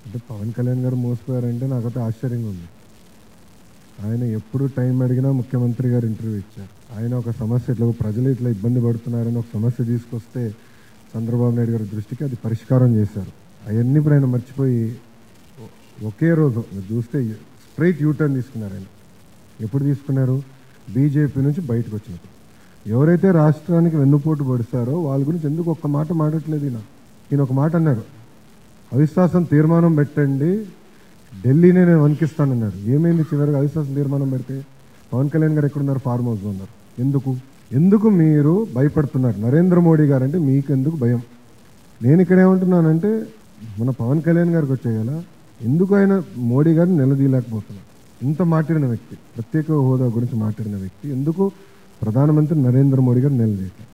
అంటే పవన్ కళ్యాణ్ గారు మోసపోయారంటే నాకైతే ఆశ్చర్యంగా ఉంది ఆయన ఎప్పుడు టైం అడిగినా ముఖ్యమంత్రి గారు ఇంటర్వ్యూ ఇచ్చారు ఆయన ఒక సమస్య ఇట్లా ప్రజలు ఇట్లా ఇబ్బంది పడుతున్నారని ఒక సమస్య తీసుకొస్తే చంద్రబాబు నాయుడు గారి దృష్టికి అది పరిష్కారం చేశారు అవన్నీ ఇప్పుడు ఆయన మర్చిపోయి ఒ- ఒకే రోజు మీరు చూస్తే స్ట్రైట్ యూటర్న్ తీసుకున్నారు ఆయన ఎప్పుడు తీసుకున్నారు బీజేపీ నుంచి బయటకు వచ్చినప్పుడు ఎవరైతే రాష్ట్రానికి వెన్నుపోటు పడుస్తారో వాళ్ళ గురించి ఎందుకు ఒక్క మాట మాడట్లేదు ఈయన ఈయన ఒక మాట అన్నారు అవిశ్వాసం తీర్మానం పెట్టండి ఢిల్లీనే నేను వణికిస్తానన్నారు ఏమైంది చివరిగా అవిశ్వాసం తీర్మానం పెడితే పవన్ కళ్యాణ్ గారు ఎక్కడున్నారు ఫార్మ్ హౌస్లో ఉన్నారు ఎందుకు ఎందుకు మీరు భయపడుతున్నారు నరేంద్ర మోడీ గారు అంటే మీకు ఎందుకు భయం నేను ఇక్కడ ఏమంటున్నానంటే మన పవన్ కళ్యాణ్ గారికి వచ్చే కదా ఎందుకు ఆయన మోడీ గారిని నిలదీయలేకపోతున్నారు ఇంత మాట్లాడిన వ్యక్తి ప్రత్యేక హోదా గురించి మాట్లాడిన వ్యక్తి ఎందుకు ప్రధానమంత్రి నరేంద్ర మోడీ గారు నిలదీయట్లేదు